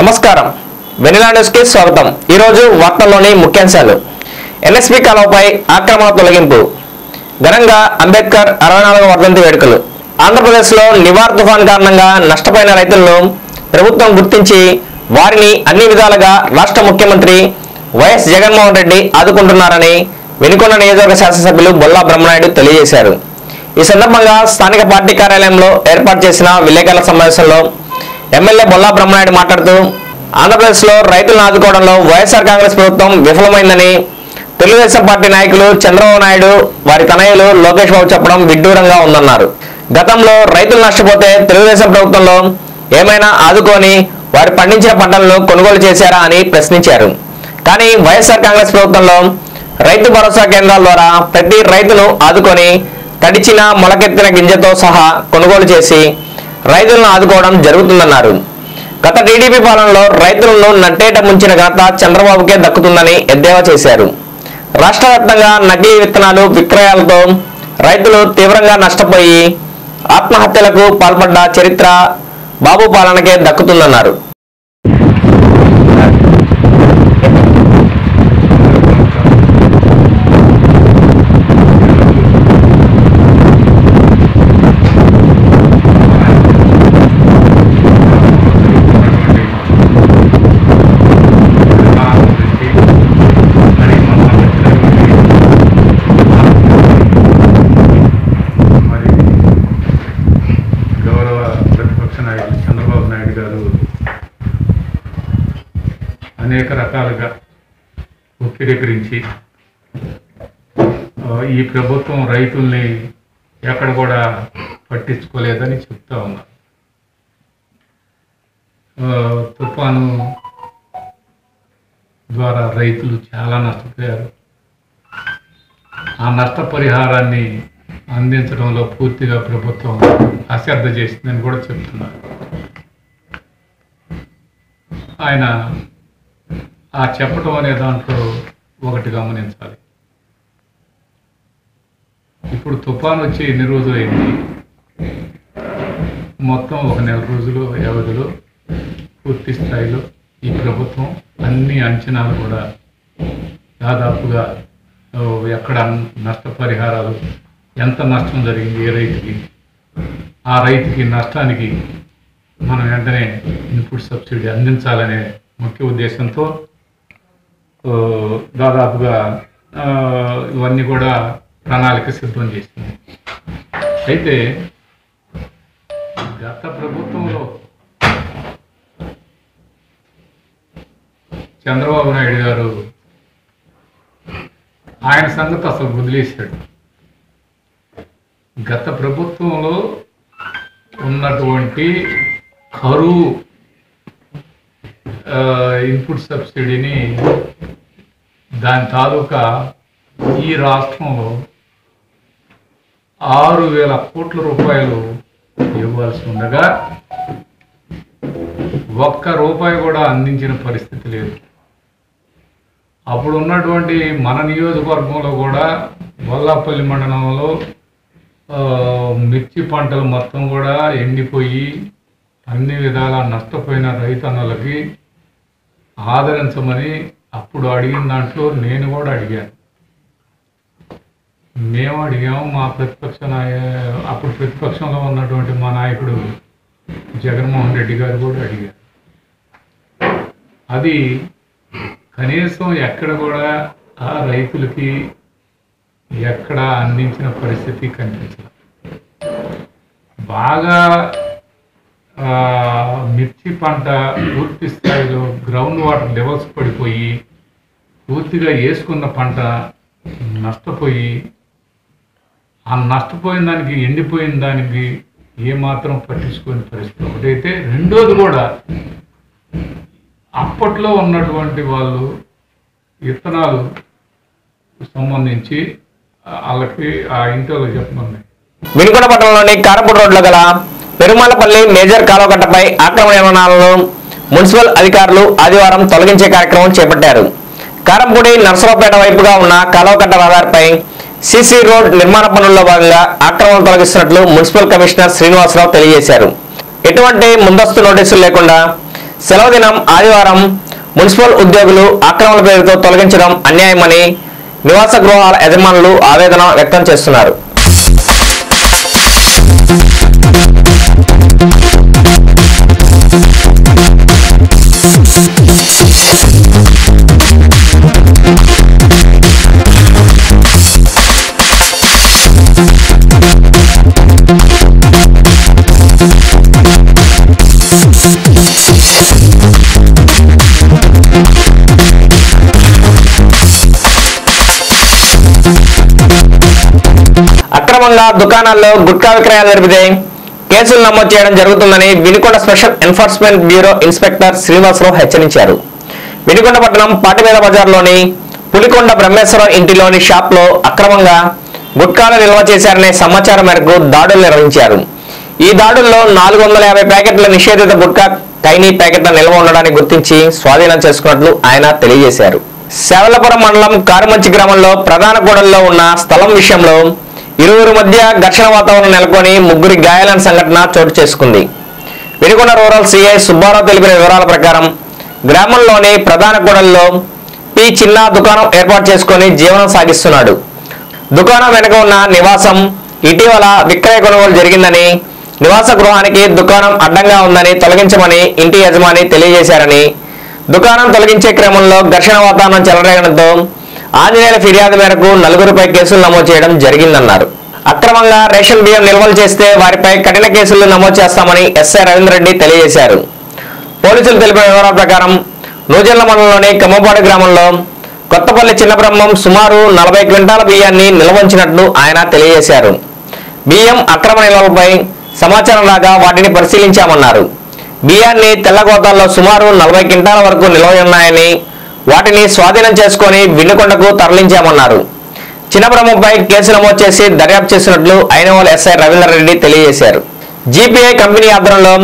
నమస్కారం vanilla news కి స్వాగతం ఈరోజు వార్తల్లోని ముఖ్యాంశాలు ఎన్ఎస్పి కాలువపై ఆక్రమణ తొలగింపు ఘనంగా అంబేద్కర్ అరవై నాలుగవ వర్ధంతి వేడుకలు ఆంధ్రప్రదేశ్లో నివార్ తుఫాన్ కారణంగా నష్టపోయిన రైతులను ప్రభుత్వం గుర్తించి వారిని అన్ని విధాలుగా రాష్ట్ర ముఖ్యమంత్రి వైఎస్ జగన్మోహన్ రెడ్డి ఆదుకుంటున్నారని వెనుకొండ నియోజకవర్గ శాసనసభ్యులు బొల్లా బ్రహ్మనాయుడు తెలియజేశారు ఈ సందర్భంగా స్థానిక పార్టీ కార్యాలయంలో ఏర్పాటు చేసిన విలేకరుల సమావేశంలో ఎమ్మెల్యే బొల్లా బ్రహ్మనాయుడు మాట్లాడుతూ ఆంధ్రప్రదేశ్లో రైతులను ఆదుకోవడంలో వైఎస్ఆర్ కాంగ్రెస్ ప్రభుత్వం విఫలమైందని తెలుగుదేశం పార్టీ నాయకులు చంద్రబాబు నాయుడు వారి తనయులు లోకేష్ బాబు చెప్పడం విడ్డూరంగా ఉందన్నారు గతంలో రైతులు నష్టపోతే తెలుగుదేశం ప్రభుత్వంలో ఏమైనా ఆదుకొని వారు పండించిన పంటలను కొనుగోలు చేశారా అని ప్రశ్నించారు కానీ వైఎస్ఆర్ కాంగ్రెస్ ప్రభుత్వంలో రైతు భరోసా కేంద్రాల ద్వారా ప్రతి రైతును ఆదుకొని తడిచిన మొలకెత్తిన గింజతో సహా కొనుగోలు చేసి రైతులను ఆదుకోవడం జరుగుతుందన్నారు గత టీడీపీ పాలనలో రైతులను నట్టేట ముంచిన ఘనత చంద్రబాబుకే దక్కుతుందని ఎద్దేవా చేశారు రాష్ట్ర వ్యాప్తంగా నకిలీ విత్తనాలు విక్రయాలతో రైతులు తీవ్రంగా నష్టపోయి ఆత్మహత్యలకు పాల్పడ్డ చరిత్ర బాబు పాలనకే దక్కుతుందన్నారు మరి గౌరవ ప్రతిపక్ష నాయకులు చంద్రబాబు నాయుడు గారు అనేక రకాలుగా వక్రీకరించి ఆ, ఈ ప్రభుత్వం రైతుల్ని ఎక్కడ కూడా పట్టించుకోలేదని చెప్తా ఉన్నారు ఆ, తుఫాను ద్వారా రైతులు చాలా నష్టపోయారు ఆ నష్టపరిహారాన్ని అందించడంలో పూర్తిగా ప్రభుత్వం అశ్రద్ధ చేసిందని కూడా చెప్తున్నారు ఆయన ఆ చెప్పటం అనే దాంట్లో ఒకటి గమనించాలి ఇప్పుడు తుఫాన్ వచ్చి ఎన్ని రోజులు అయింది మొత్తం ఒక నెల రోజులు వ్యవధిలో పూర్తి స్థాయిలో ఈ ప్రభుత్వం అన్ని అంచనాలు కూడా దాదాపుగా ఓ, ఎక్కడ నష్టపరిహారాలు ఎంత నష్టం జరిగింది ఏ రైతుకి ఆ రైతుకి నష్టానికి మనం వెంటనే ఇన్పుట్ సబ్సిడీ అందించాలనే ముఖ్య ఉద్దేశంతో ఓ, దాదాపుగా ఆ, ఇవన్నీ కూడా ప్రణాళిక సిద్ధం చేసింది అయితే గత ప్రభుత్వంలో చంద్రబాబు నాయుడు గారు ఆయన సంగతి అసలు వదిలేశాడు గత ప్రభుత్వంలో ఉన్నటువంటి కరువు ఆ, ఇన్పుట్ సబ్సిడీని దాని తాలూకా ఈ రాష్ట్రంలో ఆరు వేల కోట్ల రూపాయలు ఇవ్వాల్సి ఉండగా ఒక్క రూపాయి కూడా అందించిన పరిస్థితి లేదు అప్పుడు ఉన్నటువంటి మన నియోజకవర్గంలో కూడా బొల్లాపల్లి మండలంలో ఆ, మిర్చి పంటలు మొత్తం కూడా ఎండిపోయి అన్ని విధాల నష్టపోయిన రైతన్నలకి ఆదరించమని అప్పుడు అడిగిన దాంట్లో నేను కూడా అడిగాను మేము అడిగాము మా ప్రతిపక్ష నాయ అప్పుడు ప్రతిపక్షంలో ఉన్నటువంటి మా నాయకుడు జగన్మోహన్ రెడ్డి గారు కూడా అడిగారు అది కనీసం ఎక్కడ కూడా ఆ రైతులకి ఎక్కడ అందించిన పరిస్థితి కనిపించదు బాగా ఆ, మిర్చి పంట పూర్తి స్థాయిలో గ్రౌండ్ వాటర్ లెవెల్స్ పడిపోయి పూర్తిగా వేసుకున్న పంట నష్టపోయి ఆ నష్టపోయిన దానికి ఎండిపోయిన దానికి ఏమాత్రం పట్టించుకునే పరిస్థితి ఒకటైతే రెండోది కూడా అప్పట్లో ఉన్నటువంటి వాళ్ళు విత్తనాలు సంబంధించి ఆ, వాళ్ళకి ఆ ఇంటి వాళ్ళకి చెప్పమని వినుకొండ పట్టణంలోని కారపూడి రోడ్లో గల పెరుమాలపల్లి మేజర్ కాలువకట్టపై ఆక్రమణ నిర్మాణాలను మున్సిపల్ అధికారులు ఆదివారం తొలగించే కార్యక్రమం చేపట్టారు కారంపూడి నర్సరావుపేట వైపుగా ఉన్న కాలువకట్ట రహదారిపై సిసి రోడ్ నిర్మాణ పనుల్లో భాగంగా ఆక్రమణలు తొలగిస్తున్నట్లు మున్సిపల్ కమిషనర్ శ్రీనివాసరావు తెలియజేశారు ఎటువంటి ముందస్తు నోటీసులు లేకుండా సెలవు దినం ఆదివారం మున్సిపల్ ఉద్యోగులు ఆక్రమణ పేరుతో తొలగించడం అన్యాయమని నివాస గృహాల యజమానులు ఆవేదన వ్యక్తం చేస్తున్నారు అక్రమంగా దుకాణాల్లో గుట్కా విక్రయాలు జరిపితే కేసులు నమోదు చేయడం జరుగుతుందని Vinukonda special enforcement bureau inspector Srinivasarao హెచ్చరించారు వినుకొండ పట్టణం పాటిమేద బజార్లోని పులికొండ బ్రహ్మేశ్వరరావు ఇంటిలోని షాప్లో అక్రమంగా గుట్కాలు నిల్వ చేశారనే సమాచారం మేరకు దాడులు నిర్వహించారు ఈ దాడుల్లో నాలుగు వందల యాభై ప్యాకెట్ల నిషేధిత గుట్కా టైనీ ప్యాకెట్ల నిల్వ ఉండడాన్ని గుర్తించి స్వాధీనం చేసుకున్నట్లు ఆయన తెలియజేశారు శవలపురం మండలం కారుమంచి గ్రామంలో ప్రధాన కూడల్లో ఉన్న స్థలం విషయంలో ఇరువురు మధ్య ఘర్షణ వాతావరణం నెలకొని ముగ్గురి గాయాలైన సంఘటన చోటు చేసుకుంది వినుకొండ రూరల్ సిఐ సుబ్బారావు తెలిపిన వివరాల ప్రకారం గ్రామంలోని ప్రధాన కూడల్లో పి చిన్న దుకాణం ఏర్పాటు చేసుకొని జీవనం సాగిస్తున్నాడు దుకాణం వెనుక ఉన్న నివాసం ఇటీవల విక్రయ కొనుగోలు జరిగిందని నివాస గృహానికి దుకాణం అడ్డంగా ఉందని తొలగించమని ఇంటి యజమాని తెలియజేశారని దుకాణం తొలగించే క్రమంలో ఘర్షణ వాతావరణం చెలరేగడంతో ఆంజనేయుల ఫిర్యాదు మేరకు నలుగురిపై కేసులు నమోదు చేయడం జరిగిందన్నారు అక్రమంగా రేషన్ బియ్యం నిల్వలు చేస్తే వారిపై కఠిన కేసులు నమోదు చేస్తామని ఎస్ఐ రవీంద్ర రెడ్డి తెలియజేశారు పోలీసులు తెలిపిన వివరాల ప్రకారం నూజెల్ల మండలంలోని కమ్మపాడు గ్రామంలో కొత్తపల్లి చిన్నబ్రహ్మం సుమారు నలభై క్వింటాల బియ్యాన్ని నిల్వంచినట్లు ఆయన తెలియజేశారు బియ్యం అక్రమ నిల్వలపై సమాచారం రాగా వాటిని పరిశీలించామన్నారు బియ్యాన్ని తెల్లగోతాల్లో సుమారు నలభై క్వింటాల వరకు నిల్వ ఉన్నాయని వాటిని స్వాధీనం చేసుకొని వినుకొండకు తరలించామన్నారు చిన్నబ్రహ్మంపై కేసు నమోదు చేసి దర్యాప్తు చేసినట్లు ఐనవోల్ ఎస్ఐ రవీందర్ రెడ్డి తెలియజేశారు జీపీఐ కంపెనీ ఆధ్వర్యంలో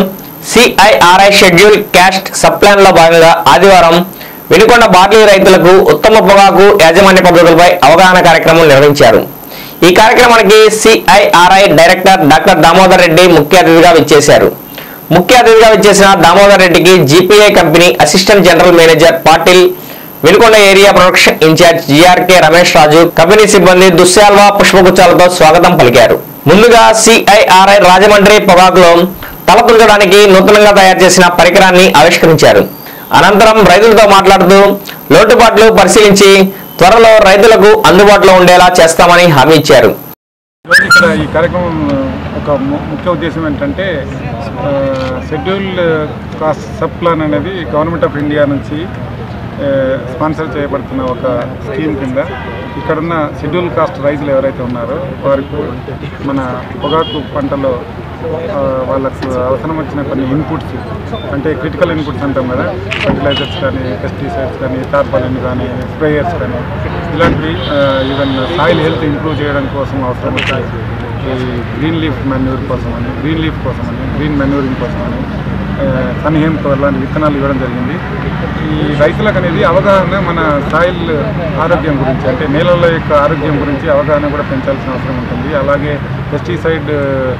సిఐఆర్ఐ షెడ్యూల్ క్యాస్ట్ సప్లాన్ లో భాగంగా ఆదివారం వినుకొండ బార్లీ రైతులకు ఉత్తమ పొగాకు యాజమాన్య పద్ధతులపై అవగాహన కార్యక్రమం నిర్వహించారు ఈ కార్యక్రమానికి CIRI director doctor Damodar Reddy ముఖ్య అతిథిగా విచ్చేశారు ముఖ్య అతిథిగా విచ్చేసిన దామోదర్ రెడ్డికి GPI company assistant general manager Patil Vinukonda area production incharge GRK Ramesh Raju company సిబ్బంది దుశ్శాల్వా పుష్పగుచ్చాలతో స్వాగతం పలికారు ముందుగా సిఐఆర్ఐ రాజమండ్రి పొగాకులో తలపుంచడానికి నూతనంగా తయారు చేసిన పరికరాన్ని ఆవిష్కరించారు అనంతరం రైతులతో మాట్లాడుతూ లోటుపాట్లు పరిశీలించి త్వరలో రైతులకు అందుబాటులో ఉండేలా చేస్తామని హామీ ఇచ్చారు ఈరోజు ఇక్కడ ఈ కార్యక్రమం ఒక ము- ముఖ్య ఉద్దేశం ఏంటంటే ఆ, షెడ్యూల్ కాస్ట్ సబ్ ప్లాన్ అనేది గవర్నమెంట్ ఆఫ్ ఇండియా నుంచి ఆ, స్పాన్సర్ చేయబడుతున్న ఒక స్కీమ్ కింద ఇక్కడున్న షెడ్యూల్ కాస్ట్ రైతులు ఎవరైతే ఉన్నారో వారికి మన పొగాకు పంటలో ఆ, వాళ్ళకు అవసరం వచ్చిన కొన్ని ఇన్పుట్స్ అంటే క్రిటికల్ ఇన్పుట్స్ అంటాం కదా ఫర్టిలైజర్స్ కానీ పెస్టిసైడ్స్ కానీ టార్పాలిన్ కానీ స్ప్రేయర్స్ కానీ ఇలాంటివి ఈవెన్ సాయిల్ హెల్త్ ఇంప్రూవ్ చేయడం కోసం అవసరం వచ్చే ఈ గ్రీన్ లీఫ్ మెన్యూర్ కోసం అని గ్రీన్ లీఫ్ కోసం అని గ్రీన్ మెన్యూరింగ్ కోసం అని సన్హేమ్తో లాంటి విత్తనాలు ఇవ్వడం జరిగింది ఈ రైతులకు అనేది అవగాహన మన సాయిల్ ఆరోగ్యం గురించి అంటే నేలల యొక్క ఆరోగ్యం గురించి అవగాహన కూడా పెంచాల్సిన అవసరం ఉంటుంది అలాగే పెస్టిసైడ్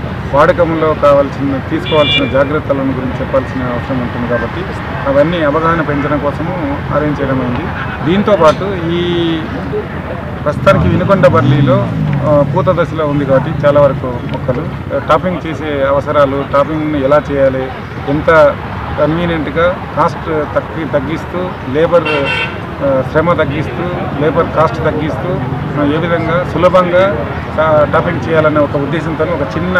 వాడకంలో కావాల్సిన తీసుకోవాల్సిన జాగ్రత్తలను గురించి చెప్పాల్సిన అవసరం ఉంటుంది కాబట్టి అవన్నీ అవగాహన పెంచడం కోసము అరేంజ్ చేయడం అయింది దీంతోపాటు ఈ ప్రస్తుతానికి వినుకొండ బర్లీలో ఆ, పూత దశలో ఉంది కాబట్టి చాలా వరకు మొక్కలు ఆ, టాపింగ్ చేసే అవసరాలు టాపింగ్ని ఎలా చేయాలి ఎంత కన్వీనియంట్గా కాస్ట్ తగ్గి తగ్గిస్తూ లేబర్ ఆ, శ్రమ తగ్గిస్తూ లేబర్ కాస్ట్ తగ్గిస్తూ ఆ, ఏ విధంగా సులభంగా టా- టాపింగ్ చేయాలనే ఒక ఉద్దేశంతో ఒక చిన్న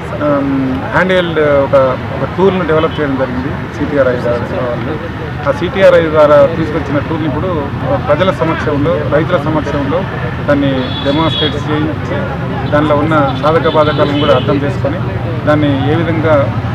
హ్యాండ్ హెల్డ్ ఒక ఒక టూల్ను డెవలప్ చేయడం జరిగింది సిటిఆర్ఐ వాళ్ళు ఆ సిటిఆర్ఐ ద్వారా తీసుకొచ్చిన టూల్ని ఇప్పుడు ప్రజల సమక్షంలో రైతుల సమక్షంలో దాన్ని డెమాన్స్ట్రేట్ చేయించి దానిలో ఉన్న సాధక బాధకాలను కూడా అర్థం చేసుకొని దాన్ని ఏ విధంగా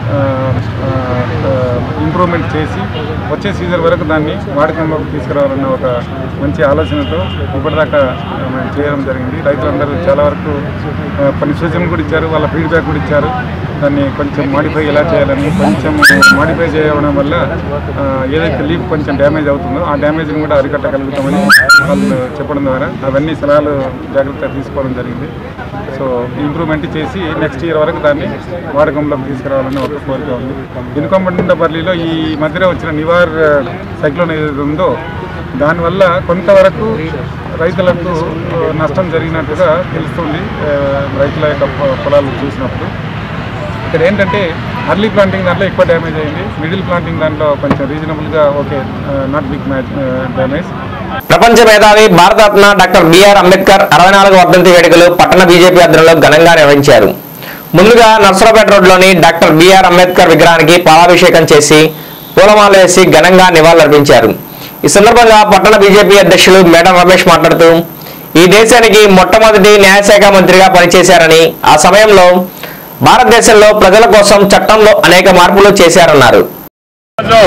ఇంప్రూవ్మెంట్ చేసి వచ్చే సీజన్ వరకు దాన్ని వాడకంలోకి తీసుకురావాలన్న ఒక మంచి ఆలోచనతో ఇప్పటిదాకా ఆ, మేము చేయడం జరిగింది రైతులందరూ చాలా వరకు ఆ, కొన్ని సూచనలు కూడా ఇచ్చారు వాళ్ళ ఫీడ్బ్యాక్ కూడా ఇచ్చారు దాన్ని కొంచెం మాడిఫై ఎలా చేయాలని కొంచెం మాడిఫై చేయడం వల్ల ఆ, ఏదైతే లీఫ్ కొంచెం డ్యామేజ్ అవుతుందో ఆ డ్యామేజ్ని కూడా అరికట్టగలుగుతామని వాళ్ళు చెప్పడం ద్వారా అవన్నీ సలహాలు జాగ్రత్తగా తీసుకోవడం జరిగింది సో ఇంప్రూవ్మెంట్ చేసి నెక్స్ట్ ఇయర్ వరకు దాన్ని వాడకంలోకి తీసుకురావాలని ఒక కోరిక ఉంది ఇనుకొంబండపల్లిలో ఈ మధ్యలో వచ్చిన నివార్ సైక్లోన్ ఏదైతే ఉందో దానివల్ల కొంతవరకు రైతులకు ఆ, నష్టం జరిగినట్టుగా తెలుస్తుంది ఆ, రైతుల యొక్క పొ- పొలాలు చూసినప్పుడు ఇక్కడ ఏంటంటే అర్లీ ప్లాంటింగ్ దాంట్లో ఎక్కువ డ్యామేజ్ అయింది మిడిల్ ప్లాంటింగ్ దాంట్లో కొంచెం రీజనబుల్గా okay not big much damage ప్రపంచ మేధావి భారతరత్న డాక్టర్ బిఆర్ అంబేద్కర్ అరవై నాలుగు వర్ధంతి వేడుకలు పట్టణ బీజేపీ ఆధ్వర్యంలో ఘనంగా నిర్వహించారు ముందుగా నర్సరాపేట రోడ్లోని డాక్టర్ బిఆర్ అంబేద్కర్ విగ్రహానికి పాలాభిషేకం చేసి పూలమాల వేసి ఘనంగా నివాళులర్పించారు ఈ సందర్భంగా పట్టణ బీజేపీ అధ్యక్షులు మేడం రమేష్ మాట్లాడుతూ ఈ దేశానికి మొట్టమొదటి న్యాయశాఖ మంత్రిగా పనిచేశారని ఆ సమయంలో భారతదేశంలో ప్రజల కోసం చట్టంలో అనేక మార్పులు చేశారన్నారు లో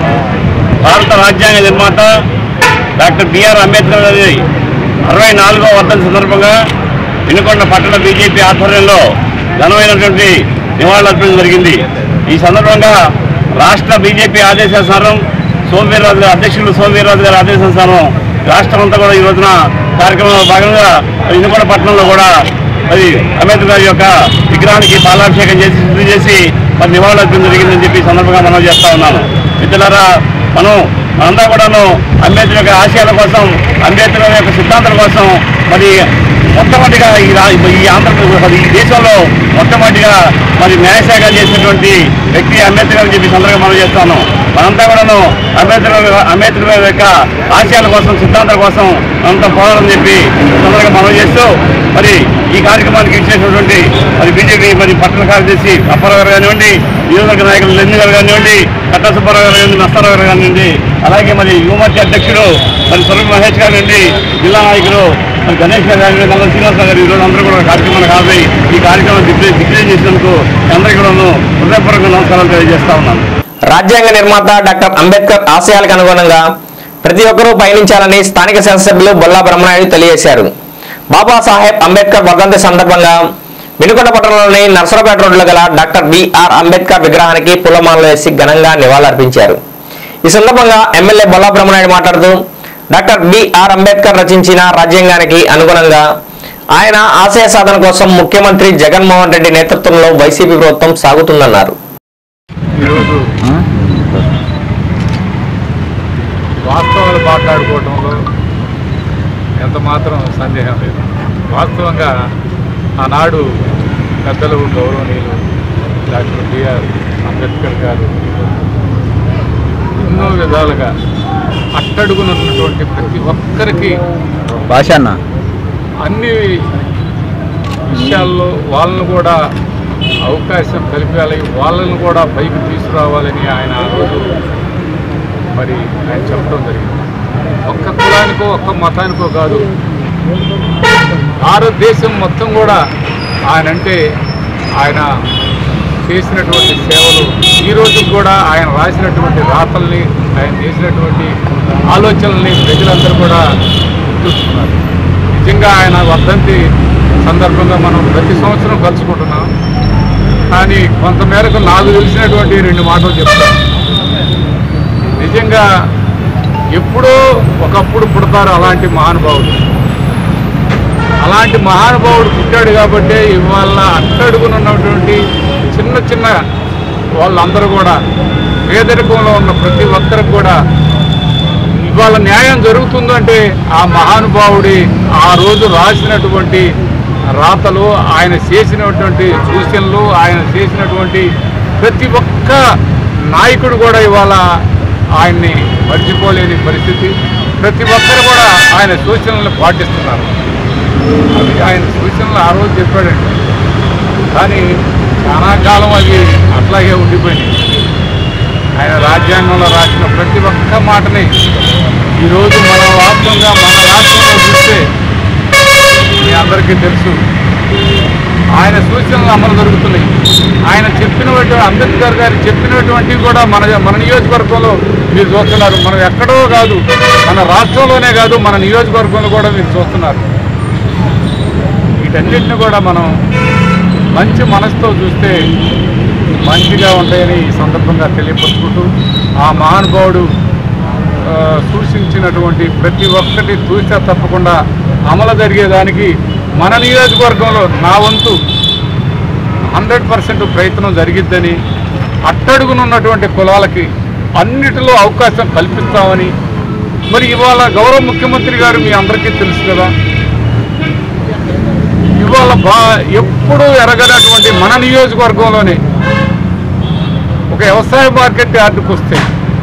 భారత రాజ్యాంగ నిర్మాత డాక్టర్ బిఆర్ అంబేద్కర్ గారి అరవై నాలుగో వర్ధంతి సందర్భంగా వినుకొండ పట్టణ బీజేపీ ఆధ్వర్యంలో ఘనమైనటువంటి నివాళులర్పించడం జరిగింది ఈ సందర్భంగా రాష్ట్ర బీజేపీ ఆదేశానుసారం సోమవీర్రాజు గారి అధ్యక్షులు సోమవీర్రాజు గారి ఆదేశానుసారం రాష్ట్రం అంతా కూడా ఈ రోజున కార్యక్రమంలో భాగంగా వినుకొండ పట్టణంలో కూడా మరి అంబేద్కర్ గారి యొక్క విగ్రహానికి పాలాభిషేకం చేసి శుద్ధి చేసి మరి నివాళులర్పించడం జరిగిందని చెప్పి ఈ సందర్భంగా మనం చేస్తా ఉన్నాను మిత్రులారా మనం మనంతా కూడాను అంబేద్కర్ యొక్క ఆశయాల కోసం అంబేద్కర్ యొక్క సిద్ధాంతాల కోసం మరి మొట్టమొదటిగా ఈ రా- ఈ ఆంధ్రప్రదేశ్ ఈ దేశంలో మొట్టమొదటిగా మరి న్యాయశాఖ చేసినటువంటి వ్యక్తి అంబేద్కర్ అని చెప్పి ఈ సందర్భంగా మనం చేస్తాను మనంతా కూడాను అంబేద్కర్ అంబేద్కర్ గారి యొక్క ఆశయాల కోసం సిద్ధాంతాల కోసం మనంతా పోరాడని చెప్పి ఈ సందర్భంగా మనం చేస్తూ మరి ఈ కార్యక్రమానికి ఇచ్చేసినటువంటి మరి బీజేపీ మరి పట్టణ కార్యదర్శి అప్పారావు గారు కానివ్వండి నియోజకవర్గ నాయకులు లెన్ని గారు కానివ్వండి కట్టా సుబ్బారావు గారు కానివ్వండి నస్తారావు గారు కానివ్వండి అలాగే మరి యువమోర్చా అధ్యక్షుడు మరి స్వరూప్ మహేష్ కానివ్వండి జిల్లా నాయకులు మరి గణేష్ గారు కానివ్వండి నల్ల శ్రీనివాస గారు ఈరోజు అందరూ కూడా కార్యక్రమానికి హాజరై ఈ కార్యక్రమం దిగ్విజయం దిగ్విజయం చేసినందుకు మీ అందరికీ కూడాను హృదయపూర్వక నమస్కారాలు తెలియజేస్తా ఉన్నాను రాజ్యాంగ నిర్మాత డాక్టర్ అంబేద్కర్ ఆశయాలకు అనుగుణంగా ప్రతి ఒక్కరూ పయనించాలని స్థానిక శాసనసభ్యులు బొల్లా బ్రహ్మనాయుడు తెలియజేశారు బాబాసాహెబ్ అంబేద్కర్ వర్ధంతి సందర్భంగా వినుకొండ పట్టణంలోని నర్సరాపేట రోడ్లో గల డాక్టర్ బిఆర్ అంబేద్కర్ విగ్రహానికి పూలమాలలు వేసి ఘనంగా నివాళులర్పించారు ఈ సందర్భంగా ఎమ్మెల్యే బొల్లా బ్రహ్మనాయుడు మాట్లాడుతూ డాక్టర్ బిఆర్ అంబేద్కర్ రచించిన రాజ్యాంగానికి అనుగుణంగా ఆయన ఆశయ సాధన కోసం ముఖ్యమంత్రి జగన్మోహన్ రెడ్డి నేతృత్వంలో వైసీపీ ప్రభుత్వం సాగుతుందన్నారు ఈరోజు వాస్తవాలు మాట్లాడుకోవటంలో ఎంత మాత్రం సందేహం లేదు వాస్తవంగా ఆనాడు పెద్దలు గౌరవనీయులు డాక్టర్ బిఆర్ అంబేద్కర్ గారు ఎన్నో విధాలుగా అట్టడుగునున్నటువంటి ప్రతి ఒక్కరికి భాష అన్న అన్ని విషయాల్లో వాళ్ళను కూడా అవకాశం కల్పించాలి వాళ్ళని కూడా పైకి తీసుకురావాలని ఆయన ఆ రోజు మరి ఆయన చెప్పడం జరిగింది ఒక్క కులానికో ఒక్క మతానికో కాదు భారతదేశం మొత్తం కూడా ఆయన అంటే ఆయన చేసినటువంటి సేవలు ఈ రోజు కూడా ఆయన రాసినటువంటి రాతల్ని ఆయన చేసినటువంటి ఆలోచనల్ని ప్రజలందరూ కూడా గుర్తుంచుకున్నారు నిజంగా ఆయన వర్ధంతి సందర్భంగా మనం ప్రతి సంవత్సరం కలుసుకుంటున్నాం కానీ కొంతమేరకు నాకు తెలిసినటువంటి రెండు మాటలు చెప్తాను నిజంగా ఎప్పుడో ఒకప్పుడు పుడతారు అలాంటి మహానుభావుడు అలాంటి మహానుభావుడు పుట్టాడు కాబట్టి ఇవాళ అట్టడుగునున్నటువంటి చిన్న చిన్న వాళ్ళందరూ కూడా పేదరికంలో ఉన్న ప్రతి ఒక్కరికి కూడా ఇవాళ న్యాయం జరుగుతుందంటే ఆ మహానుభావుడి ఆ రోజు రాసినటువంటి రాతలు ఆయన చేసినటువంటి సూచనలు ఆయన చేసినటువంటి ప్రతి ఒక్క నాయకుడు కూడా ఇవాళ ఆయన్ని మర్చిపోలేని పరిస్థితి ప్రతి ఒక్కరు కూడా ఆయన సూచనలను పాటిస్తున్నారు అవి ఆయన సూచనలు ఆ రోజు చెప్పాడండి కానీ చాలా కాలం అవి అట్లాగే ఉండిపోయినాయి ఆయన రాజ్యాంగంలో రాసిన ప్రతి ఒక్క మాటని ఈరోజు మన వాస్తవంగా మన రాష్ట్రంలో చూస్తే మీ అందరికీ తెలుసు ఆయన సూచనలు అమలు జరుగుతున్నాయి ఆయన చెప్పినటువంటి అంబేద్కర్ గారు చెప్పినటువంటివి కూడా మన మన నియోజకవర్గంలో మీరు చూస్తున్నారు మనం ఎక్కడో కాదు మన రాష్ట్రంలోనే కాదు మన నియోజకవర్గంలో కూడా మీరు చూస్తున్నారు వీటన్నిటిని కూడా మనం మంచి మనసుతో చూస్తే మంచిగా ఉంటాయని ఈ సందర్భంగా తెలియపరుచుకుంటూ ఆ మహానుభావుడు ఆ, సూచించినటువంటి ప్రతి ఒక్కటి తూచా తప్పకుండా అమలు జరిగేదానికి మన నియోజకవర్గంలో నా వంతు హండ్రెడ్ పర్సెంట్ ప్రయత్నం జరిగిద్దని అట్టడుగునున్నటువంటి కులాలకి అన్నిటిలో అవకాశం కల్పిస్తామని మరి ఇవాళ గౌరవ ముఖ్యమంత్రి గారు మీ అందరికీ తెలుసు కదా ఇవాళ బా ఎప్పుడూ ఎరగనటువంటి మన నియోజకవర్గంలోనే ఒక వ్యవసాయ మార్కెట్ యార్డుకు వస్తే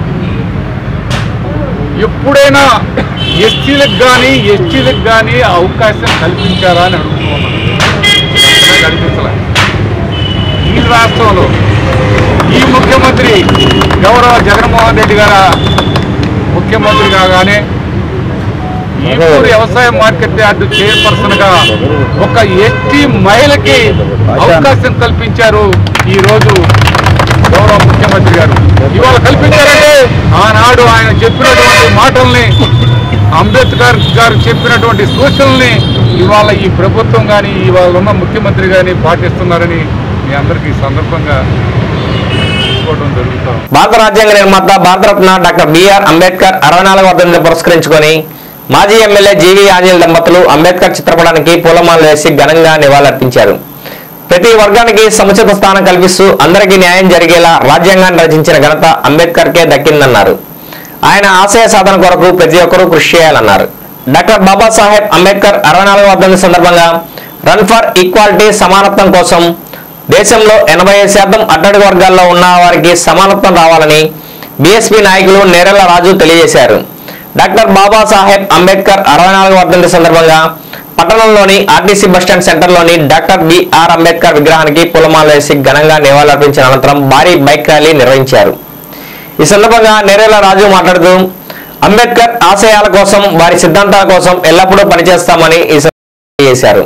ఎప్పుడైనా ఎస్టీలకు కానీ ఎస్టీలకు కానీ అవకాశం కల్పించారా అని అడుగుతున్నాను ఎక్కడా కల్పించలే ఈ రాష్ట్రంలో ఈ ముఖ్యమంత్రి గౌరవ జగన్మోహన్ రెడ్డి గారు ముఖ్యమంత్రి కాగానే ఈ ఊరు వ్యవసాయ మార్కెట్ యార్డు చైర్పర్సన్ గా ఒక ఎస్టీ మహిళకి అవకాశం కల్పించారు ఈ రోజు గౌరవ ముఖ్యమంత్రి గారు ఇవాళ కల్పించారంటే ఆనాడు ఆయన చెప్పినటువంటి మాటల్ని అంబేద్కర్ గారు చెప్పినటువంటి సూచనల్ని ఇవాళ ఈ ప్రభుత్వం కానీ ఇవాళ ఉన్న ముఖ్యమంత్రి కానీ పాటిస్తున్నారని మీ అందరికీ ఈ సందర్భంగా తెలుసుకోవడం జరుగుతాం భారత రాజ్యాంగ నిర్మాత భారతరత్న డాక్టర్ బిఆర్ అంబేద్కర్ అరవై నాలుగు వర్ధంతిని పురస్కరించుకొని మాజీ ఎమ్మెల్యే జీవీ ఆంజనేయుల దంపతులు అంబేద్కర్ చిత్రపటానికి పూలమాలలు వేసి ఘనంగా నివాళులర్పించారు ప్రతి వర్గానికి సముచిత స్థానం కల్పిస్తూ అందరికీ న్యాయం జరిగేలా రాజ్యాంగాన్ని రచించిన ఘనత అంబేద్కర్కే దక్కిందన్నారు ఆయన ఆశయ సాధన కొరకు ప్రతి ఒక్కరూ కృషి చేయాలన్నారు డాక్టర్ బాబాసాహెబ్ అంబేద్కర్ అరవై నాలుగు వర్ధంతి సందర్భంగా రన్ ఫర్ ఈక్వాలిటీ సమానత్వం కోసం దేశంలో ఎనభై శాతం అట్టడుగు వర్గాల్లో ఉన్న వారికి సమానత్వం రావాలని బీఎస్పీ నాయకులు నేరెళ్ల రాజు తెలియజేశారు డాక్టర్ బాబాసాహెబ్ అంబేద్కర్ అరవై నాలుగు వర్ధంతి సందర్భంగా పట్టణంలోని ఆర్టీసీ బస్టాండ్ సెంటర్లోని డాక్టర్ బిఆర్ అంబేద్కర్ విగ్రహానికి పూలమాల వేసి ఘనంగా నివాళులర్పించిన అనంతరం భారీ బైక్ ర్యాలీ నిర్వహించారు ఈ సందర్భంగా నేరేల రాజు మాట్లాడుతూ అంబేద్కర్ ఆశయాల కోసం వారి సిద్ధాంతాల కోసం ఎల్లప్పుడూ పనిచేస్తామని ఈ సందర్భంగా చేశారు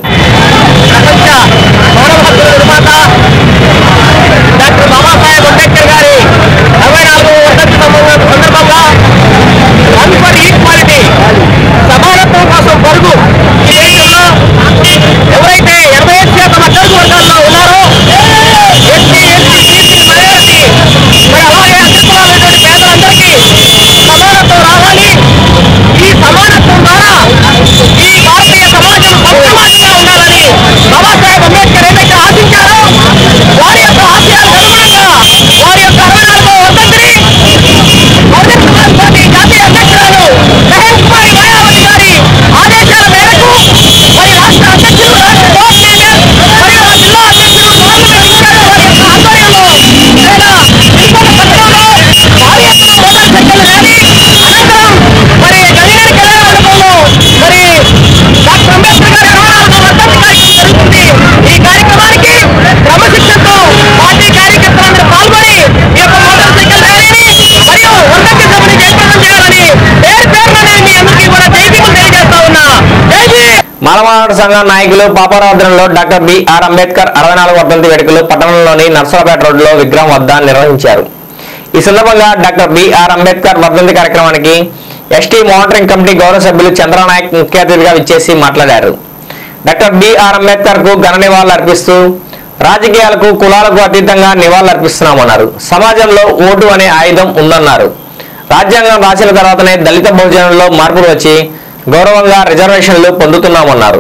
డాక్టర్ బాబాసాహెబ్ అంబేద్కర్ గారి అరవై నాలుగవ వర్ధంతి సందర్భంగా సందర్భంగా రన్ ఫర్ ఈక్వాలిటీ సమానత్వం కోసం పరుగు ఈ దేశంలో ఎవరైతే ఎనభై ఐదు శాతం అట్టడుగు వర్గాల్లో ఉన్నారో ఎస్టీ ఎస్టీ బీసీ మైనారిటీ మరి అలాగే అగ్రకులాలైనటువంటి పేదలందరికీ సమానత్వం రావాలి ఈ సమానత్వం ద్వారా ఈ భారతీయ సమాజం సమాజంగా ఉండాలని బాబాసాహెబ్ అంబేద్కర్ ఏదైతే ఆశించారో వారి యొక్క ఆశయాలకు అనుగుణంగా వారి యొక్క అరవై నాలుగో వర్ధంతిని బహుజన సమాజ్ పార్టీ జాతీయ అధ్యక్షురాలు మెహర్ కుమారి మాయావతి గారి ఆదేశాల మేరకు మరి రాష్ట్ర అధ్యక్షులు రాష్ట్ర కోఆర్డినేటర్ మరియు ఆ జిల్లా అధ్యక్షులు గవర్నమెంట్ ఇన్ఛార్జ్ వారి యొక్క ఆధ్వర్యంలో లేదా తిరుపతి పట్టణంలో భారీ ఎత్తున మోటార్ సైకిల్ ర్యాలీ అనంతరం మరి గంగినేని కళ్యాణ మండపంలో మరి డాక్టర్ అంబేద్కర్ గారి అరవై నాలుగో వర్ధంతి కార్యక్రమం జరుగుతుంది ఈ కార్యక్రమానికి క్రమశిక్షణతో పార్టీ కార్యకర్తలందరూ పాల్గొని ఈ యొక్క మోటార్ సైకిల్ ర్యాలీని మరియు వర్ధంతి సభని జయప్రదం చేయాలని పేరు పేరున నేను మీ అందరికీ కూడా జై భీములు తెలియజేస్తా ఉన్నా జై భీమ్ మానవాడు సంఘం నాయకులు పాపారాధనలో డాక్టర్ బిఆర్ అంబేద్కర్ అరవై నాలుగు వర్ధంతి వేడుకలు పట్టణంలోని నర్సరాపేట రోడ్డులో విగ్రహం వద్ద నిర్వహించారు ఈ సందర్భంగా డాక్టర్ బిఆర్ అంబేద్కర్ వర్ధంతి కార్యక్రమానికి ఎస్టీ మానిటరింగ్ కమిటీ గౌరవ సభ్యులు చంద్రనాయక్ ముఖ్య అతిథిగా విచ్చేసి మాట్లాడారు డాక్టర్ బిఆర్ అంబేద్కర్ కు ఘన నివాళులు అర్పిస్తూ రాజకీయాలకు కులాలకు అతీతంగా నివాళులు అర్పిస్తున్నామన్నారు సమాజంలో ఓటు అనే ఆయుధం ఉందన్నారు రాజ్యాంగం రాసిన తర్వాతనే దళిత బహుజనుల్లో మార్పులు వచ్చి గౌరవంగా రిజర్వేషన్లు పొందుతున్నామన్నారు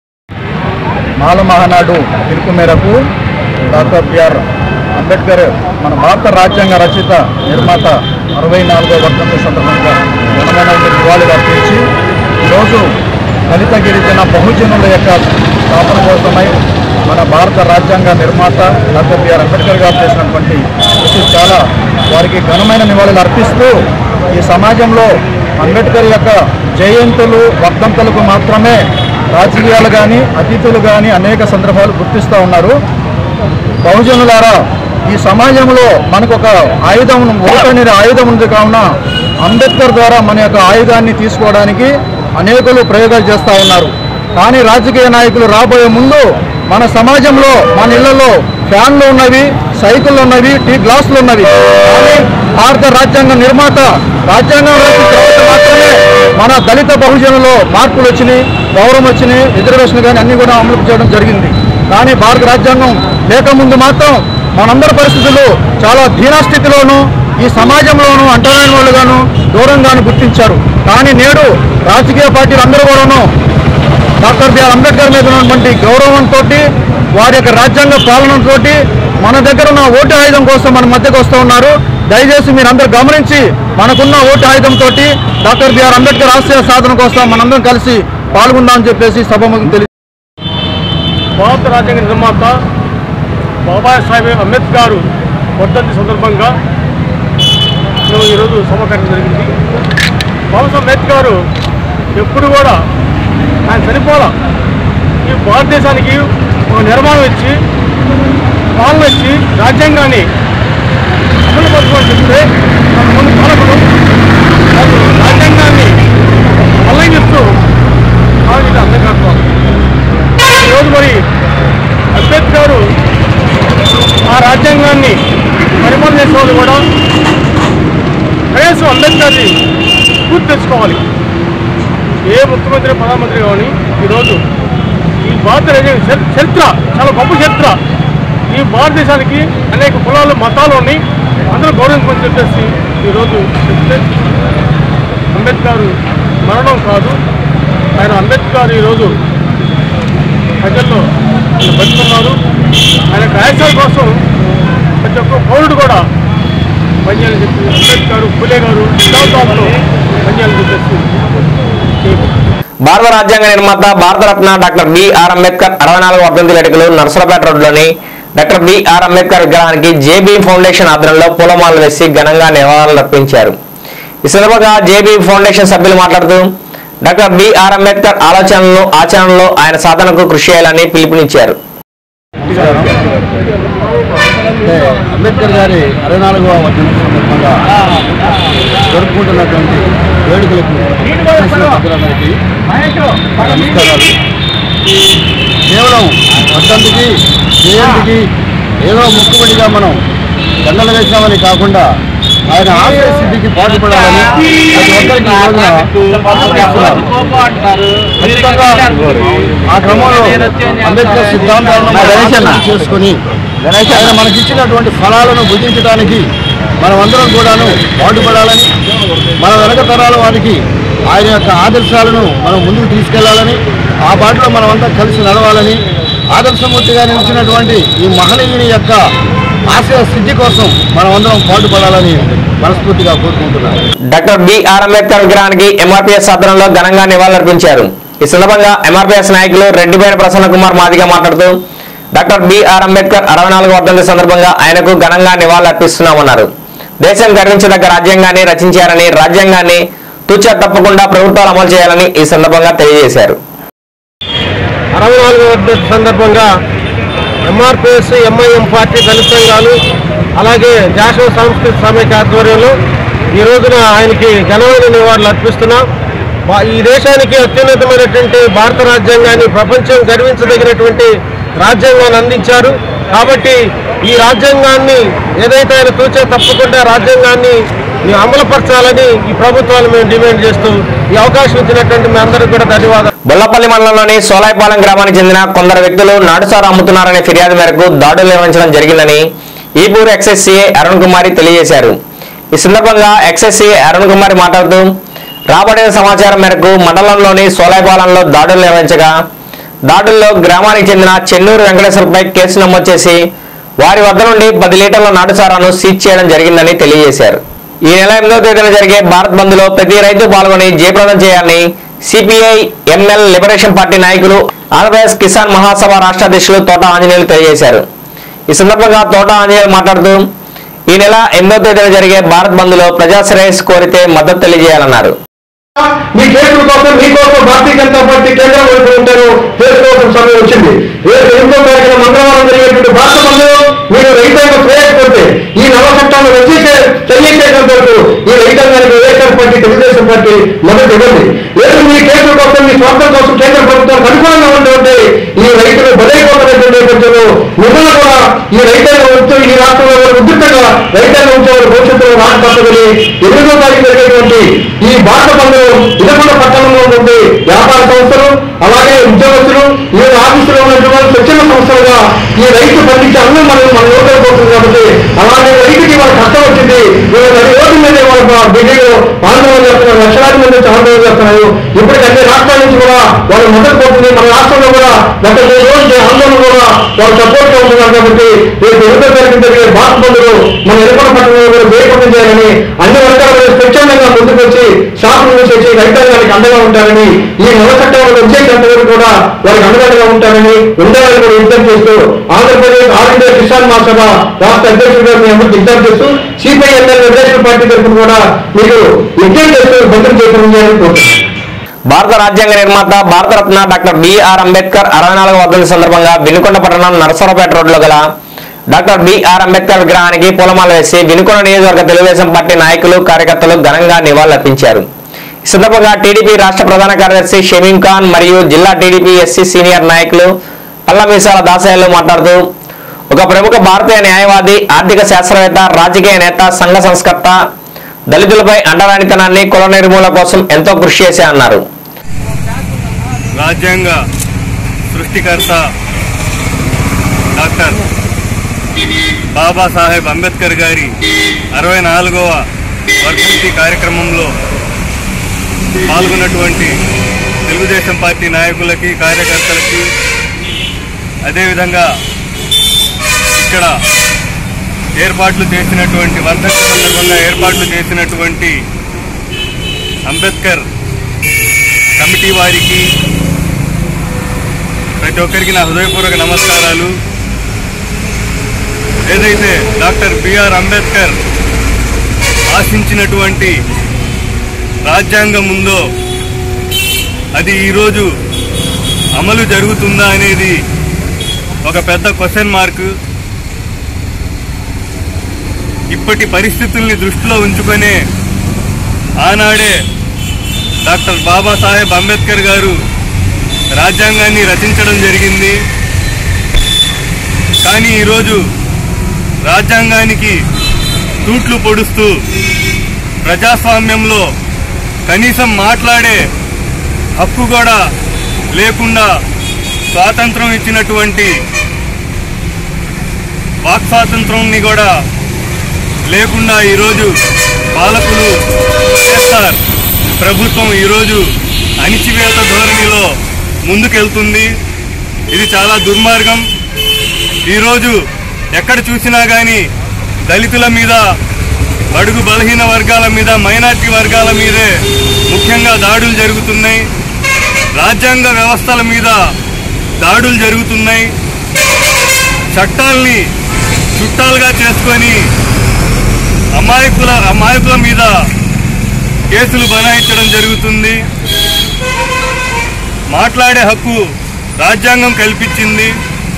మాల మహానాడు పిలుపు మేరకు డాక్టర్ బిఆర్ అంబేద్కర్ మన భారత రాజ్యాంగ రచయిత నిర్మాత అరవై నాలుగో వర్ధంతి సందర్భంగా ఘనమైన నివాళులు అర్పించి ఈరోజు దళిత గిరిజన బహుజనుల యొక్క స్థాపన కోసమై మన భారత రాజ్యాంగ నిర్మాత డాక్టర్ బిఆర్ అంబేద్కర్ గారు చేసినటువంటి కృషి చాలా వారికి ఘనమైన నివాళులు అర్పిస్తూ ఈ సమాజంలో అంబేద్కర్ యొక్క జయంతులు వర్ధంతులకు మాత్రమే రాజకీయాలు కానీ అతిథులు కానీ అనేక సందర్భాలు గుర్తిస్తూ ఉన్నారు బహుజనులారా ఈ సమాజంలో మనకు ఒక ఆయుధం ఓటు అనేది ఆయుధం ఉంది కావున అంబేద్కర్ ద్వారా మన యొక్క ఆయుధాన్ని తీసుకోవడానికి అనేకులు ప్రయోగాలు చేస్తూ ఉన్నారు కానీ రాజకీయ నాయకులు రాబోయే ముందు మన సమాజంలో మన ఇళ్లలో ఫ్యాన్లు ఉన్నవి సైకిళ్ళు ఉన్నవి టీ గ్లాసులు ఉన్నవి కానీ భారత రాజ్యాంగ నిర్మాత రాజ్యాంగం రాసిన తర్వాత మాత్రమే మన దళిత బహుజనులో మార్పులు వచ్చినాయి గౌరవం వచ్చినాయి రిజర్వేషన్ కానీ అన్ని కూడా అమలు చేయడం జరిగింది కానీ భారత రాజ్యాంగం లేకముందు మాత్రం మనందరి పరిస్థితులు చాలా దీనాస్థితిలోనూ ఈ సమాజంలోనూ అంటరాని వాళ్ళుగాను దూరంగాను గుర్తించారు కానీ నేడు రాజకీయ పార్టీలు అందరూ కూడాను డాక్టర్ బిఆర్ అంబేద్కర్ మీద ఉన్నటువంటి గౌరవంతో వారి యొక్క రాజ్యాంగ పాలనతో మన దగ్గర ఉన్న ఓటు ఆయుధం కోసం మన మధ్యకు వస్తూ ఉన్నారు దయచేసి మీరందరూ గమనించి మనకున్న ఓటు ఆయుధంతో డాక్టర్ బిఆర్ అంబేద్కర్ ఆశయ సాధన కోసం మనందరం కలిసి పాల్గొందామని చెప్పేసి సభముఖం తెలియ భారత రాజ్యాంగ నిర్మాత బాబాసాహెబ్ అంబేద్కర్ వర్ధంతి సందర్భంగా మేము ఈరోజు సమాకరణ జరిగింది బాబాసాహెబ్ అంబేద్కర్ ఎప్పుడు కూడా ఆయన చనిపోలా ఈ భారతదేశానికి ఒక నిర్మాణం ఇచ్చి పాలన ఇచ్చి రాజ్యాంగాన్ని అమలు పరచుకొని చెప్తే మన ముందు పాలకులు వాళ్ళు రాజ్యాంగాన్ని ఉల్లంఘిస్తూ ఆవిడ అందజేస్తారు ఈరోజు మరి అంబేద్కర్ ఆ రాజ్యాంగాన్ని పరిపాలన చేసే వాళ్ళు కూడా కనీసం అంబేద్కర్ని పూర్తి తెచ్చుకోవాలి ఏ ముఖ్యమంత్రి ప్రధానమంత్రి కానీ ఈరోజు ఈ భారత రాజ్యాంగ చరి- చరిత్ర చాలా గొప్ప చరిత్ర ఈ భారతదేశానికి అనేక కులాలు మతాలు ఉన్నాయి అందరూ గౌరవించమని చెప్పేసి ఈరోజు చెప్తే అంబేద్కర్ మరణం కాదు ఆయన అంబేద్కర్ ఈరోజు ప్రజల్లో ఆయన బతుకున్నారు ఆయన యొక్క ఆశయాల కోసం ప్రతి ఒక్క పౌరుడు కూడా పనిచేయాలని చెప్పి అంబేద్కర్ ఫులే గారు విధాంతాలతో పనిచేయాలని చెప్పేసి చేయబోతున్నారు భారత రాజ్యాంగ నిర్మాత భారతరత్న డాక్టర్ బిఆర్ అంబేద్కర్ అరవై నాలుగు వర్ధంతి వేడుకలు నర్సరాపేట రోడ్లోని డాక్టర్ బిఆర్ అంబేద్కర్ విగ్రహానికి జేబీ ఫౌండేషన్ ఆధ్వర్యంలో పూలమాలలు వేసి ఘనంగా నివాళులు అర్పించారు ఈ సందర్భంగా జేబీ ఫౌండేషన్ సభ్యులు మాట్లాడుతూ డాక్టర్ బిఆర్ అంబేద్కర్ ఆలోచనలను ఆచరణలో ఆయన సాధనకు కృషి చేయాలని పిలుపునిచ్చారు అంటే అంబేద్కర్ గారి అరవై నాలుగవ వర్ధంతి సందర్భంగా జరుపుకుంటున్నటువంటి వేడుకలకు చేసిన పెద్దలందరికీ నమస్కారాలు కేవలం వర్ధంతికి జయంతికి ఏదో ముక్కుబడిగా మనం దండలు వేసామని కాకుండా ఆయన ఆశయ సిద్ధికి పాటుపడాలని ప్రతి ఒక్కరికి ఈ రోజున ఆశిస్తున్నాను. ఖచ్చితంగా ఆ క్రమంలో అంబేద్కర్ సిద్ధాంతాలను మనం అర్థం చేసుకొని ఆయన మనకిచ్చినటువంటి ఫలాలను భుజించడానికి మనమందరం కూడాను పాటుపడాలని మన వెనక తరాల వారికి ఆయన యొక్క ఆదర్శాలను మనం ముందుకు తీసుకెళ్లాలని ఆ బాటలో మనమంతా కలిసి నడవాలని ఆదర్శమూర్తిగా నిలిచినటువంటి ఈ మహనీయుని యొక్క ఆశయ సిద్ధి కోసం మనమందరం పాటుపడాలని మనస్ఫూర్తిగా కోరుకుంటున్నాను డాక్టర్ బిఆర్ అంబేద్కర్ విగ్రహానికి ఎంఆర్పీఎస్ ఆధ్వర్యంలో ఘనంగా నివాళులర్పించారు ఈ సందర్భంగా ఎంఆర్పీఎస్ నాయకులు రెడ్డిపేట ప్రసన్న కుమార్ మాదిగా మాట్లాడుతూ డాక్టర్ బిఆర్ అంబేద్కర్ అరవై నాలుగు వర్ధంతి సందర్భంగా ఆయనకు ఘనంగా నివాళులర్పిస్తున్నామన్నారు దేశం గర్వించదగ్గ రాజ్యాంగాన్ని రచించారని రాజ్యాంగాన్ని తూచా తప్పకుండా ప్రభుత్వాలు అమలు చేయాలని ఈ సందర్భంగా తెలియజేశారు అరవై నాలుగవ వర్ధంతి సందర్భంగా ఎంఆర్పిఎస్ ఎంఐఎం పార్టీ దళిత సంఘాలు అలాగే జాషవ సాంస్కృతిక సమైక్య ఆధ్వర్యంలో ఈ రోజున ఆయనకి ఘనమైన నివాళులు అర్పిస్తున్నాం వా- ఈ దేశానికి అత్యున్నతమైనటువంటి భారత రాజ్యాంగాన్ని ప్రపంచం గర్వించదగినటువంటి రాజ్యాంగాన్ని అందించారు కాబట్టి ఈ రాజ్యాంగాన్ని ఏదైతే ఆయన తూచే తప్పకుండా రాజ్యాంగాన్ని అమలుపరచాలని ఈ ప్రభుత్వాలు మేము డిమాండ్ చేస్తూ ఈ అవకాశం ఇచ్చినటువంటి మీ అందరికీ కూడా ధన్యవాదాలు బొల్లపల్లి మండలంలోని సోలాయిపాలెం గ్రామానికి చెందిన కొందరు వ్యక్తులు నాటుసారు అమ్ముతున్నారనే ఫిర్యాదు మేరకు దాడులు నిర్వహించడం జరిగిందని ఈపూర్ ఎక్సెస్సీఏ అరుణ్ కుమారి తెలియజేశారు ఈ సందర్భంగా ఎక్సెస్సీఏ అరుణ్ కుమారి మాట్లాడుతూ రాబడిన సమాచారం మేరకు మండలంలోని సోలాయిపాలెంలో దాడులు నిర్వహించగా దాడుల్లో గ్రామానికి చెందిన చెన్నూరు వెంకటేశ్వరపై కేసు నమోదు చేసి వారి వద్ద నుండి పది లీటర్ల నాటుసారాను సీజ్ చేయడం జరిగిందని తెలియజేశారు ఈ నెల ఎనిమిదవ తేదీన జరిగే భారత్ బంద్ లో ప్రతి రైతు పాల్గొని జయప్రదం చేయాలని సిపిఐ ఎంఎల్ లిబరేషన్ పార్టీ నాయకులు ఆంధ్రప్రదేశ్ కిసాన్ మహాసభ రాష్ట్ర అధ్యక్షులు తోట ఆంజనేయులు తెలియజేశారు ఈ సందర్భంగా తోట ఆంజనేయులు మాట్లాడుతూ ఈ నెల ఎనిమిదవ తేదీన జరిగే భారత్ బంద్ లో ప్రజా శ్రేయస్సు కోరితే మద్దతు తెలియజేయాలన్నారు మీ కేసుల కోసం మీకోసం భారతీయ జనతా పార్టీ కేంద్రం వైపు ఉంటారు తెలుసుకోవాల్సిన సమయం వచ్చింది రేపు ఎనిమిదో తారీఖున మంగళవారం జరిగేటువంటి భారత బంధువు మీరు రైతాంగం ప్రవేశపెడితే ఈ నవ చట్టాలు రచించే తెలియచేసేంత వరకు ఈ రైతాంగానికి వైఎస్ఆర్ పార్టీ తెలుగుదేశం పార్టీ మద్దతు ఇవ్వండి లేదు మీ కేసుల కోసం మీ స్వార్థం కోసం కేంద్ర ప్రభుత్వానికి అనుకూలంగా ఉంటుంటే ఈ రైతులు బలైపోతున్నటువంటి నేపథ్యంలో మిమ్మల్ని కూడా ఈ రైతాంగం ఉంటూ ఈ రాష్ట్రంలో కూడా ఉద్రిక్తంగా రైతాంగం ఉంచే వారి భవిష్యత్తులో రాక తప్పదని ఎనిమిదో తారీఖు జరిగేటువంటి ఈ భారత బంధువు ఇదకొండ పట్టణంలో ఉండే వ్యాపార సంస్థలు అలాగే ఉద్యోగస్తులు ఈ ఆర్థిక ఆఫీసులో ఉన్నటువంటి స్వచ్ఛంద సంస్థలుగా ఈ రైతు పండించే అన్నం మనం మన నోట్లో పోతుంది కాబట్టి అలాంటి రైతుకి వాళ్ళ కష్టం వచ్చింది వీళ్ళ నడి రోడ్డు మీద వాళ్ళ బిడ్డలు ఆందోళన చేస్తున్నారు లక్షలాది మంది వచ్చి ఆందోళన చేస్తున్నారు ఇప్పటికి అన్ని రాష్ట్రాల నుంచి కూడా వాళ్ళు మొదలు పోతుంది మన రాష్ట్రంలో కూడా గత మూడు రోజులు ఆందోళన కూడా వాళ్ళు సపోర్ట్ గా ఉంటున్నారు కాబట్టి రేపు ఎనిమిదో తారీఖు జరిగే భారత బంధులు మన ఎరుపడ పట్టణంలో కూడా వేయకుండా చేయాలని అన్ని వర్గాల మీద స్వచ్ఛందంగా ముందుకు వచ్చి షాపులు మూసేసి రైతాంగానికి అండగా ఉంటారని ఈ నవ చట్టంలో వచ్చేటంత వరకు కూడా వారికి అండగా ఉంటారని ఉండాలని కూడా విజ్ఞప్తి చేస్తూ ఆంధ్రప్రదేశ్ ఆల్ ఇండియా కిసాన్ మహాసభ రాష్ట్ర అధ్యక్షుడిగా మీ అందరికి విజ్ఞప్తి చేస్తూ సిపిఐ ఎమ్మెల్యే నేషనల్ పార్టీ తరఫున కూడా మీరు విజ్ఞప్తి చేస్తూ భద్రం చేయాలని కోరుతున్నాను భారత రాజ్యాంగ నిర్మాత భారతరత్న డాక్టర్ బిఆర్ అంబేద్కర్ అరవై నాలుగవ వర్ధంతి సందర్భంగా వినుకొండ పట్టణం నరసరావుపేట రోడ్లో గల డాక్టర్ బిఆర్ అంబేద్కర్ విగ్రహానికి పూలమాల వేసి వినుకొండ నియోజకవర్గ తెలుగుదేశం పార్టీ నాయకులు కార్యకర్తలు ఘనంగా నివాళులర్పించారు ఈ సందర్భంగా టీడీపీ రాష్ట్ర ప్రధాన కార్యదర్శి షమీం ఖాన్ మరియు జిల్లా టీడీపీ ఎస్సీ సీనియర్ నాయకులు పల్లమీసాల దాసయ్యలు మాట్లాడుతూ ఒక ప్రముఖ భారతీయ న్యాయవాది ఆర్థిక శాస్త్రవేత్త రాజకీయ నేత సంఘ సంస్కర్త దళితులపై అండరానితనాన్ని కుల నిర్మూలన కోసం ఎంతో కృషి చేశా అన్నారు రాజ్యాంగ సృష్టికర్త డాక్టర్ బాబాసాహెబ్ అంబేద్కర్ గారి అరవై నాలుగవ వర్ధంతి కార్యక్రమంలో పాల్గొన్నటువంటి తెలుగుదేశం పార్టీ నాయకులకి కార్యకర్తలకి అదేవిధంగా ఇక్కడ ఏర్పాట్లు చేసినటువంటి వర్ధంతి సందర్భంగా ఏర్పాట్లు చేసినటువంటి అంబేద్కర్ కమిటీ వారికి ప్రతి ఒక్కరికి నా హృదయపూర్వక నమస్కారాలు ఏదైతే డాక్టర్ బిఆర్ అంబేద్కర్ ఆశించినటువంటి రాజ్యాంగం ఉందో అది ఈరోజు అమలు జరుగుతుందా అనేది ఒక పెద్ద క్వశ్చన్ మార్క్ ఇప్పటి పరిస్థితుల్ని దృష్టిలో ఉంచుకొనే ఆనాడే డాక్టర్ బాబాసాహెబ్ అంబేద్కర్ గారు రాజ్యాంగాన్ని రచించడం జరిగింది కానీ ఈరోజు రాజ్యాంగానికి తూట్లు పొడుస్తూ ప్రజాస్వామ్యంలో కనీసం మాట్లాడే హక్కు కూడా లేకుండా స్వాతంత్రం ఇచ్చినటువంటి వాక్ స్వాతంత్రంని కూడా లేకుండా ఈరోజు పాలకులు చేస్తారు ప్రభుత్వం ఈరోజు అణిచివేత ధోరణిలో ముందుకెళ్తుంది ఇది చాలా దుర్మార్గం ఈరోజు ఎక్కడ చూసినా కానీ దళితుల మీద బడుగు బలహీన వర్గాల మీద మైనార్టీ వర్గాల మీదే ముఖ్యంగా దాడులు జరుగుతున్నాయి రాజ్యాంగ వ్యవస్థల మీద దాడులు జరుగుతున్నాయి చట్టాల్ని చుట్టాలుగా చేసుకొని అమాయకుల అమాయకుల మీద కేసులు బనాయించడం జరుగుతుంది మాట్లాడే హక్కు రాజ్యాంగం కల్పించింది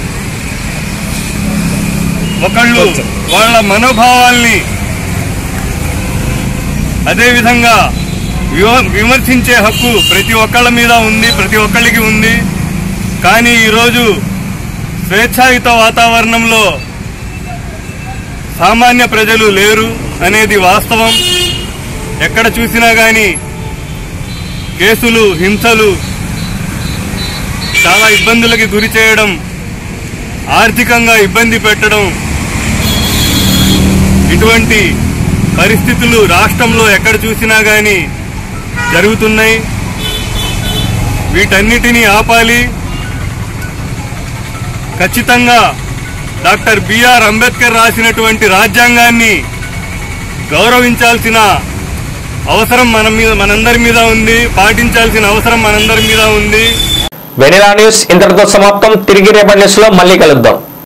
ఒకళ్ళు వాళ్ళ మనోభావాల్ని అదేవిధంగా వివ- విమర్శించే హక్కు ప్రతి ఒక్కళ్ళ మీద ఉంది ప్రతి ఒక్కళ్ళకి ఉంది కానీ ఈరోజు స్వేచ్ఛాయుత వాతావరణంలో సామాన్య ప్రజలు లేరు అనేది వాస్తవం ఎక్కడ చూసినా కానీ కేసులు హింసలు చాలా ఇబ్బందులకి గురి చేయడం ఆర్థికంగా ఇబ్బంది పెట్టడం ఇటువంటి పరిస్థితులు రాష్ట్రంలో ఎక్కడ చూసినా కానీ జరుగుతున్నాయి వీటన్నిటినీ ఆపాలి ఖచ్చితంగా డాక్టర్ బిఆర్ అంబేద్కర్ రాసినటువంటి రాజ్యాంగాన్ని గౌరవించాల్సిన అవసరం మన మీద మనందరి మీద ఉంది పాటించాల్సిన అవసరం మనందరి మీద ఉంది వెనిలా న్యూస్ ఇంతటితో సమాప్తం తిరిగి రేపటి న్యూస్ లో మళ్ళీ కలుద్దాం